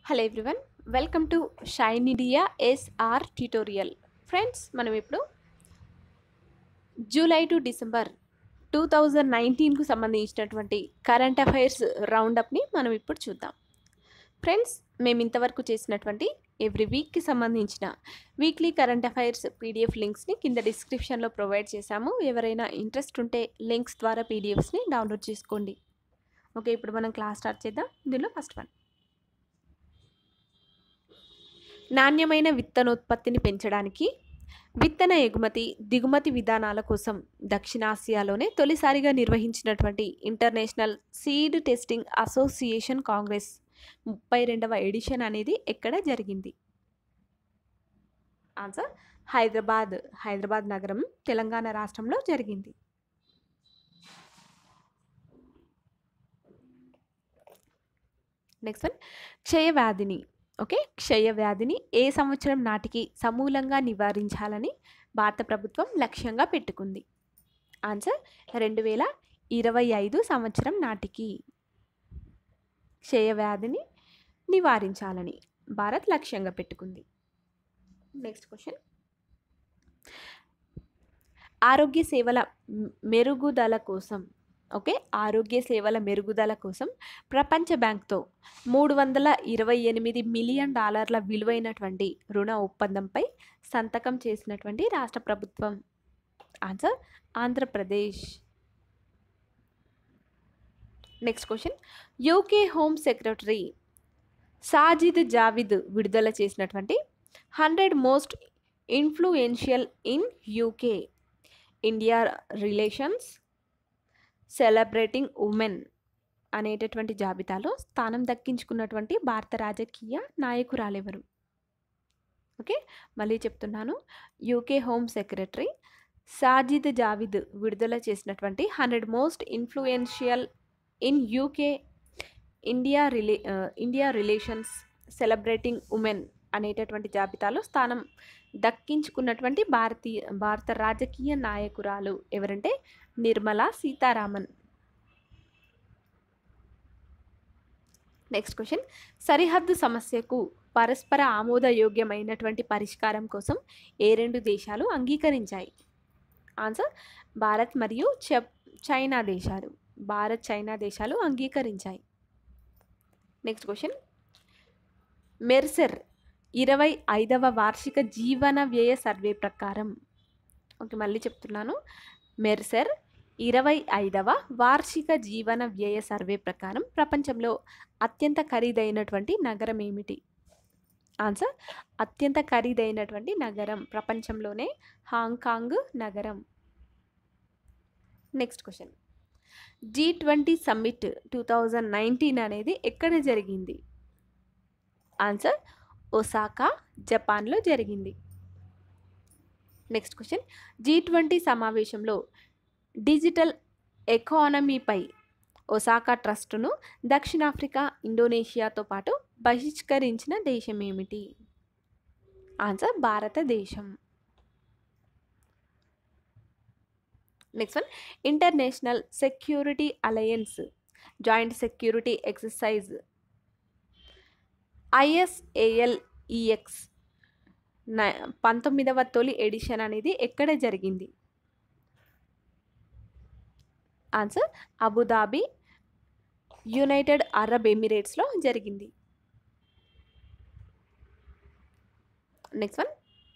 hello everyone welcome to shine India SR tutorial friends మనం ఇప్పుడు July to December two thousand నైన్టీన్కు సంబంధించినటువంటి current affairs రౌండప్ని మనం ఇప్పుడు చూద్దాం ఫ్రెండ్స్ మేము ఇంతవరకు చేసినటువంటి ఎవ్రీ వీక్కి సంబంధించిన వీక్లీ కరెంట్ అఫైర్స్ పీడిఎఫ్ లింక్స్ని కింద డిస్క్రిప్షన్లో ప్రొవైడ్ చేశాము ఎవరైనా ఇంట్రెస్ట్ ఉంటే లింక్స్ ద్వారా పీడిఎఫ్స్ని డౌన్లోడ్ చేసుకోండి ఓకే ఇప్పుడు మనం క్లాస్ స్టార్ట్ చేద్దాం దీనిలో ఫస్ట్ వన్ నాణ్యమైన విత్తనోత్పత్తిని పెంచడానికి విత్తన ఎగుమతి దిగుమతి విధానాల కోసం దక్షిణాసియాలోనే తొలిసారిగా నిర్వహించినటువంటి international seed testing association congress ముప్పై రెండవ ఎడిషన్ అనేది ఎక్కడ జరిగింది ఆన్సర్ హైదరాబాద్ హైదరాబాద్ నగరం తెలంగాణ రాష్ట్రంలో జరిగింది నెక్స్ట్ వన్ క్షయవ్యాధిని ఓకే క్షయవ్యాధిని ఏ సంవత్సరం నాటికి సమూలంగా నివారించాలని భారత ప్రభుత్వం లక్ష్యంగా పెట్టుకుంది ఆన్సర్ రెండు వేల ఇరవై ఐదు సంవత్సరం నాటికి క్షయవ్యాధిని నివారించాలని భారత్ లక్ష్యంగా పెట్టుకుంది నెక్స్ట్ క్వశ్చన్ ఆరోగ్య సేవల మెరుగుదల కోసం ఓకే ఆరోగ్య సేవల మెరుగుదల కోసం ప్రపంచ బ్యాంక్తో మూడు వందల ఇరవై ఎనిమిది మిలియన్ డాలర్ల విలువైనటువంటి రుణ ఒప్పందంపై సంతకం చేసినటువంటి రాష్ట్ర ప్రభుత్వం answer Andhra Pradesh next question UK home secretary Sajid Javid విడుదల చేసినటువంటి hundred most influential in UK India relations celebrating women అనేటటువంటి జాబితాలో స్థానం దక్కించుకున్నటువంటి భారత రాజకీయ నాయకురాలెవరు ఓకే మళ్ళీ చెప్తున్నాను UK home secretary Sajid Javid విడుదల చేసినటువంటి hundred most influential in UK India రిలే ఇండియా రిలేషన్స్ సెలబ్రేటింగ్ ఉమెన్ అనేటటువంటి జాబితాలో స్థానం దక్కించుకున్నటువంటి భారతీయ భారత రాజకీయ నాయకురాలు ఎవరంటే నిర్మలా సీతారామన్ నెక్స్ట్ క్వశ్చన్ సరిహద్దు సమస్యకు పరస్పర ఆమోదయోగ్యమైనటువంటి పరిష్కారం కోసం ఏ రెండు దేశాలు అంగీకరించాయి ఆన్సర్ భారత్ మరియు చైనా దేశాలు భారత్ చైనా దేశాలు అంగీకరించాయి నెక్స్ట్ క్వశ్చన్ మెర్సెర్ ఇరవై ఐదవ వార్షిక జీవన వ్యయ సర్వే ప్రకారం ఓకే మళ్ళీ చెప్తున్నాను మెర్సెర్ ఇరవై ఐదవ వార్షిక జీవన వ్యయ సర్వే ప్రకారం ప్రపంచంలో అత్యంత ఖరీదైనటువంటి నగరం ఏమిటి ఆన్సర్ అత్యంత ఖరీదైనటువంటి నగరం ప్రపంచంలోనే హాంకాంగ్ నగరం next question G twenty summit two thousand nineteen అనేది ఎక్కడ జరిగింది ఆన్సర్ ఒసాకా జపాన్లో జరిగింది నెక్స్ట్ క్వశ్చన్ జీ ట్వంటీ సమావేశంలో డిజిటల్ ఎకానమీపై ఒసాకా ట్రస్టును దక్షిణాఫ్రికా ఇండోనేషియాతో పాటు బహిష్కరించిన దేశం ఏమిటి ఆన్సర్ భారతదేశం next one international security alliance joint security exercise ISALEX పంతొమ్మిదవ తొలి ఎడిషన్ అనేది ఎక్కడ జరిగింది ఆన్సర్ అబుదాబి యునైటెడ్ అరబ్ ఎమిరేట్స్లో జరిగింది next one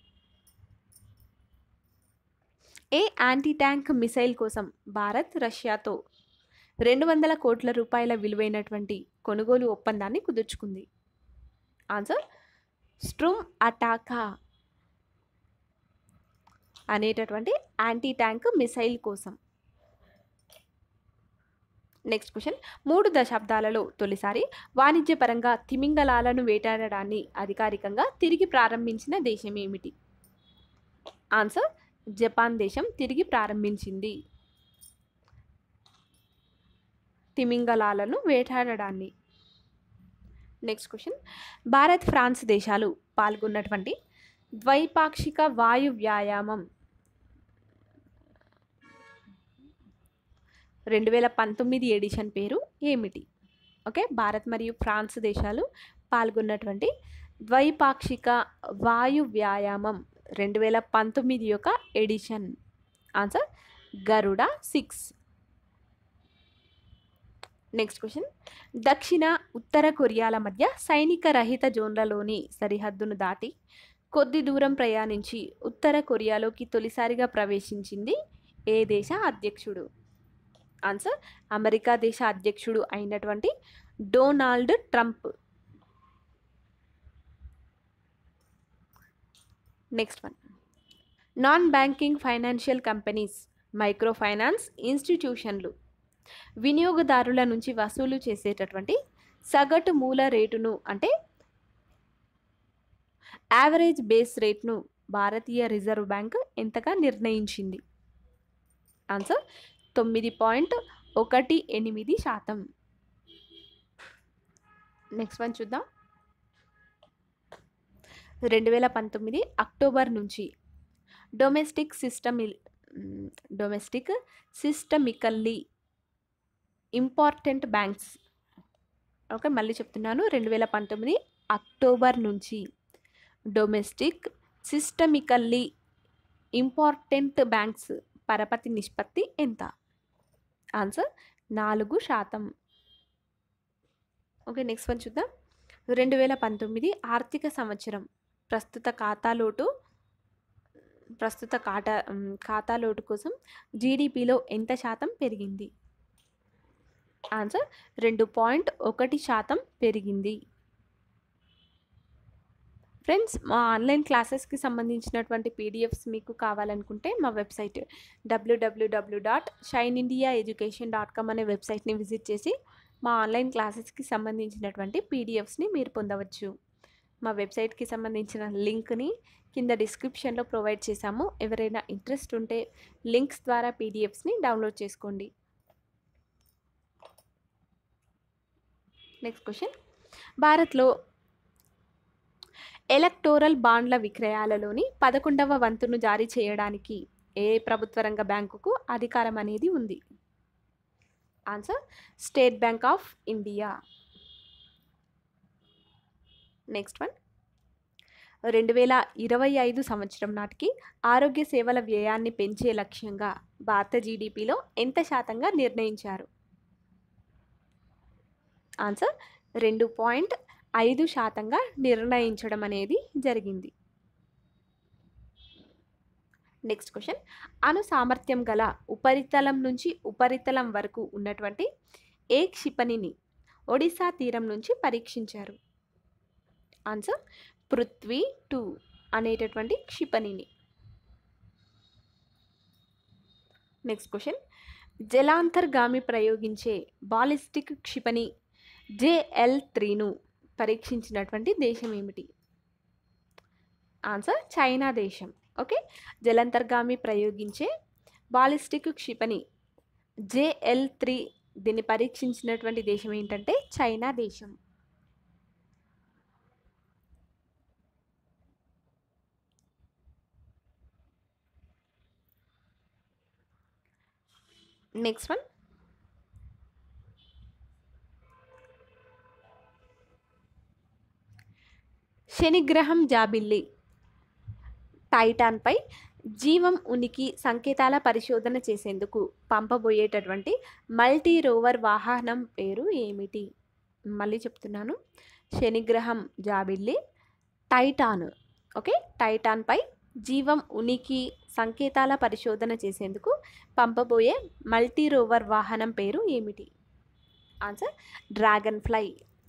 a anti tank missile కోసం భారత్ రష్యాతో రెండు వందల కోట్ల రూపాయల విలువైనటువంటి కొనుగోలు ఒప్పందాన్ని కుదుర్చుకుంది ఆన్సర్ స్ట్రూమ్ అటాకా అనేటటువంటి యాంటీ ట్యాంక్ మిసైల్ కోసం నెక్స్ట్ క్వశ్చన్ మూడు దశాబ్దాలలో తొలిసారి వాణిజ్యపరంగా తిమింగలాలను వేటాడడాన్ని అధికారికంగా తిరిగి ప్రారంభించిన దేశం ఏమిటి ఆన్సర్ జపాన్ దేశం తిరిగి ప్రారంభించింది తిమింగలాలను వేటాడడాన్ని నెక్స్ట్ క్వశ్చన్ భారత్ ఫ్రాన్స్ దేశాలు పాల్గొన్నటువంటి ద్వైపాక్షిక వాయు వ్యాయామం రెండు వేల పంతొమ్మిది ఎడిషన్ పేరు ఏమిటి ఓకే భారత్ మరియు ఫ్రాన్స్ దేశాలు పాల్గొన్నటువంటి ద్వైపాక్షిక వాయు వ్యాయామం రెండు వేల పంతొమ్మిది యొక్క edition answer Garuda six next question దక్షిణ ఉత్తర కొరియాల మధ్య సైనిక రహిత జోన్లలోని సరిహద్దును దాటి కొద్ది దూరం ప్రయాణించి ఉత్తర కొరియాలోకి తొలిసారిగా ప్రవేశించింది ఏ దేశ అధ్యక్షుడు ఆన్సర్ అమెరికా దేశ అధ్యక్షుడు అయినటువంటి Donald Trump next one non banking financial companies micro finance ఇన్స్టిట్యూషన్లు వినియోగదారుల నుంచి వసూలు చేసేటటువంటి సగటు మూల రేటును అంటే యావరేజ్ బేస్ రేట్ను భారతీయ రిజర్వ్ బ్యాంక్ ఎంతగా నిర్ణయించింది ఆన్సర్ తొమ్మిది పాయింట్ ఒకటి ఎనిమిది శాతం నెక్స్ట్ వన్ చూద్దాం రెండు వేల పంతొమ్మిది అక్టోబర్ నుంచి domestic system domestic systemically important banks okay మళ్ళీ చెప్తున్నాను రెండు వేల పంతొమ్మిది అక్టోబర్ నుంచి డొమెస్టిక్ సిస్టమికల్లీ ఇంపార్టెంట్ బ్యాంక్స్ పరపతి నిష్పత్తి ఎంత ఆన్సర్ నాలుగు శాతం ఓకే నెక్స్ట్ వన్ చూద్దాం రెండు వేల పంతొమ్మిది ఆర్థిక సంవత్సరం ప్రస్తుత ఖాతా లోటు ప్రస్తుత ఖాతా ఖాతా లోటు కోసం జీడిపిలో ఎంత శాతం పెరిగింది ఆన్సర్ రెండు పాయింట్ ఒకటి శాతం పెరిగింది ఫ్రెండ్స్ మా ఆన్లైన్ క్లాసెస్కి సంబంధించినటువంటి పీడిఎఫ్స్ మీకు కావాలనుకుంటే మా వెబ్సైట్ డబ్ల్యూడబ్ల్యూడబ్ల్యూ dot shine India education dot com అనే వెబ్సైట్ని విజిట్ చేసి మా ఆన్లైన్ క్లాసెస్కి సంబంధించినటువంటి పీడిఎఫ్స్ని మీరు పొందవచ్చు మా వెబ్సైట్కి సంబంధించిన లింక్ని కింద డిస్క్రిప్షన్లో ప్రొవైడ్ చేశాము ఎవరైనా ఇంట్రెస్ట్ ఉంటే లింక్స్ ద్వారా పీడిఎఫ్స్ని డౌన్లోడ్ చేసుకోండి నెక్స్ట్ క్వశ్చన్ భారత్లో ఎలక్టోరల్ బాండ్ల విక్రయాలలోని పదకొండవ వంతును జారీ చేయడానికి ఏ ప్రభుత్వ రంగ బ్యాంకుకు అధికారం అనేది ఉంది answer State Bank of India next one రెండు వేల ఇరవై ఐదు సంవత్సరం నాటికి ఆరోగ్య సేవల వ్యయాన్ని పెంచే లక్ష్యంగా భారత జీడిపిలో ఎంత శాతంగా నిర్ణయించారు ఆన్సర్ రెండు పాయింట్ ఐదు శాతంగా నిర్ణయించడం అనేది జరిగింది నెక్స్ట్ క్వశ్చన్ అణు సామర్థ్యం గల ఉపరితలం నుంచి ఉపరితలం వరకు ఉన్నటువంటి ఏ క్షిపణిని ఒడిశా తీరం నుంచి పరీక్షించారు ఆన్సర్ పృథ్వీ టూ అనేటటువంటి క్షిపణిని నెక్స్ట్ క్వశ్చన్ జలాంతర్గామి ప్రయోగించే బాలిస్టిక్ క్షిపణి జేఎల్ త్రీను పరీక్షించినటువంటి దేశం ఏమిటి ఆన్సర్ చైనా దేశం ఓకే జలంతర్గామి ప్రయోగించే బాలిస్టిక్ క్షిపణి జేఎల్ త్రీ దీన్ని పరీక్షించినటువంటి దేశం ఏంటంటే చైనా దేశం నెక్స్ట్ వన్ శనిగ్రహం జాబిల్లి టైటాన్పై జీవం ఉనికి సంకేతాల పరిశోధన చేసేందుకు పంపబోయేటటువంటి మల్టీ రోవర్ వాహనం పేరు ఏమిటి మళ్ళీ చెప్తున్నాను శనిగ్రహం జాబిల్లి టైటాన్ ఓకే టైటాన్పై జీవం ఉనికి సంకేతాల పరిశోధన చేసేందుకు పంపబోయే మల్టీ రోవర్ వాహనం పేరు ఏమిటి answer Dragonfly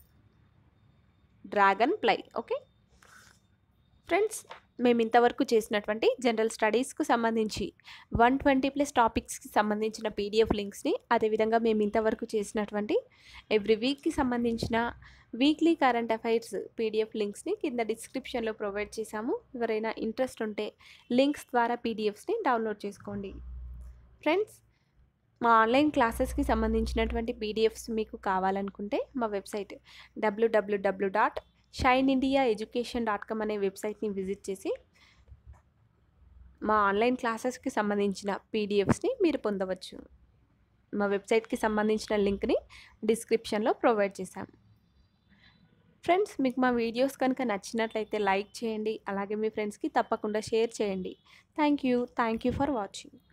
Dragonfly okay friends మేము ఇంతవరకు చేసినటువంటి జనరల్ స్టడీస్కు సంబంధించి వన్ ట్వంటీ ప్లస్ టాపిక్స్కి సంబంధించిన పీడిఎఫ్ లింక్స్ని అదేవిధంగా మేము ఇంతవరకు చేసినటువంటి ఎవ్రీ వీక్కి సంబంధించిన వీక్లీ కరెంట్ అఫైర్స్ పీడిఎఫ్ లింక్స్ని కింద డిస్క్రిప్షన్లో ప్రొవైడ్ చేశాము ఎవరైనా ఇంట్రెస్ట్ ఉంటే లింక్స్ ద్వారా పీడిఎఫ్స్ని డౌన్లోడ్ చేసుకోండి ఫ్రెండ్స్ మా ఆన్లైన్ క్లాసెస్కి సంబంధించినటువంటి పీడిఎఫ్స్ మీకు కావాలనుకుంటే మా వెబ్సైట్ డబ్ల్యూడబ్ల్యూడబ్ల్యూ dot shine India education dot com అనే వెబ్సైట్ని విజిట్ చేసి మా ఆన్లైన్ క్లాసెస్కి సంబంధించిన పీడిఎఫ్స్ని మీరు పొందవచ్చు మా వెబ్సైట్కి సంబంధించిన లింక్ని డిస్క్రిప్షన్లో ప్రొవైడ్ చేశాం ఫ్రెండ్స్ మీకు మా వీడియోస్ కనుక నచ్చినట్లయితే లైక్ చేయండి అలాగే మీ ఫ్రెండ్స్కి తప్పకుండా షేర్ చేయండి thank you thank you for watching